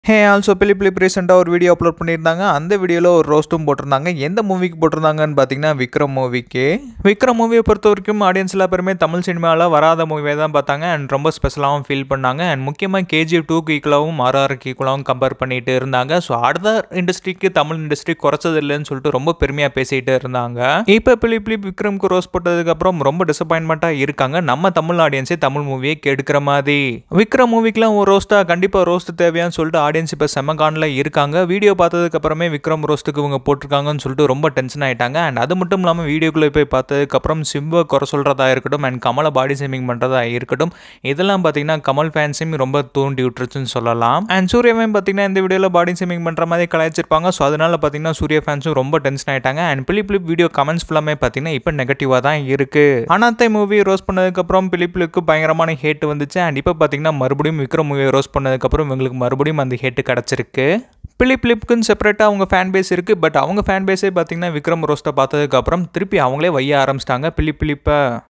ஹே also Philip Philip ரீசெண்டாக ஒரு video upload பண்ணியிருந்தாங்க அந்த வீடியோவில் ஒரு ரோஸ்ட்டும் போட்டிருந்தாங்க எந்த மூவிக்கு போட்டிருந்தாங்கன்னு பார்த்தீங்கன்னா விக்ரம் மூவிக்கு விக்ரம் மூவியை பொறுத்த வரைக்கும் ஆடியன்ஸ் எல்லா பேருமே தமிழ் சினிமாவில் வராத மூவியை தான் பார்த்தாங்க அண்ட் ரொம்ப ஸ்பெஷலாகவும் ஃபீல் பண்ணாங்க அண்ட் முக்கியமாக கேஜிஎஃப் டூக்கு ஈக்குவலாகவும் ஆர்ஆருக்கு ஈக்குவலாகவும் கம்பேர் பண்ணிட்டு இருந்தாங்க ஸோ அடுத்த இண்டஸ்ட்ரிக்கு தமிழ் இண்டஸ்ட்ரி குறைச்சது இல்லைன்னு சொல்லிட்டு ரொம்ப பெருமையாக பேசிகிட்டு இருந்தாங்க இப்போ பிலிப் பிலிப் விக்ரம்க்கு ரோஸ் போட்டதுக்கப்புறம் ரொம்ப டிசப்பாயின்மெண்ட்டாக இருக்காங்க நம்ம தமிழ் ஆடியன்ஸே தமிழ் மூவியை கெடுக்கிற மாதிரி விக்ரம் மூவிக்கெலாம் ஒரு ரோஸ்ட்டாக கண்டிப்பாக ரோஸ்ட் தேவையான்னு சொல்லிட்டு ஆடியன்ஸ் இப்போ செமகானில் இருக்காங்க வீடியோ பார்த்ததுக்கு அப்புறமே விக்ரம் ரோஸ்ட்டுக்கு இவங்க போட்டிருக்காங்கன்னு சொல்லிட்டு ரொம்ப டென்ஷன் ஆயிட்டாங்க அண்ட் அது மட்டும் இல்லாமல் வீடியோக்குள்ளே போய் பார்த்ததுக்கப்புறம் சிம்பை குறை சொல்கிறதா இருக்கட்டும் அண்ட் கமலை பாடி ஷேமிங் பண்ணுறதா இருக்கட்டும் இதெல்லாம் பார்த்தீங்கன்னா கமல் ஃபேன்ஸையும் ரொம்ப தூண்டி விட்டுருச்சுன்னு சொல்லலாம் அண்ட் சூர்யாவையும் பார்த்தீங்கன்னா இந்த வீடியோவில் பாடி ஷேமிங் பண்ணுற மாதிரி கலாய்ச்சிருப்பாங்க ஸோ அதனால பார்த்தீங்கன்னா சூர்யா ஃபேன்ஸும் ரொம்ப டென்ஷன் ஆயிட்டாங்க and Philip Philip video comments ஃபுல்லாமே பார்த்தீங்கன்னா இப்போ நெகட்டிவாக தான் இருக்கு அனாத்தை மூவி ரோஸ் பண்ணதுக்கப்புறம் பிலிப்பிலுக்கு பயங்கரமான ஹேட் வந்துச்சு அண்ட் இப்போ பார்த்தீங்கன்னா மறுபடியும் விக்ரம் மூவியை ரோஸ் பண்ணதுக்கப்புறம் இவங்களுக்கு மறுபடியும் அந்த ஹேட்டு கிடச்சிருக்கு பிலிப் பிலிப்புக்குன்னு செப்பரேட்டாக அவங்க ஃபேன் பேஸ் இருக்குது பட் அவங்க ஃபேன் பேஸே பார்த்தீங்கன்னா விக்ரம் ரோஸ்ட்டை பார்த்ததுக்கப்புறம் திருப்பி அவங்களே வைய ஆரம்பிச்சிட்டாங்க பிலிப் பிலிப்பை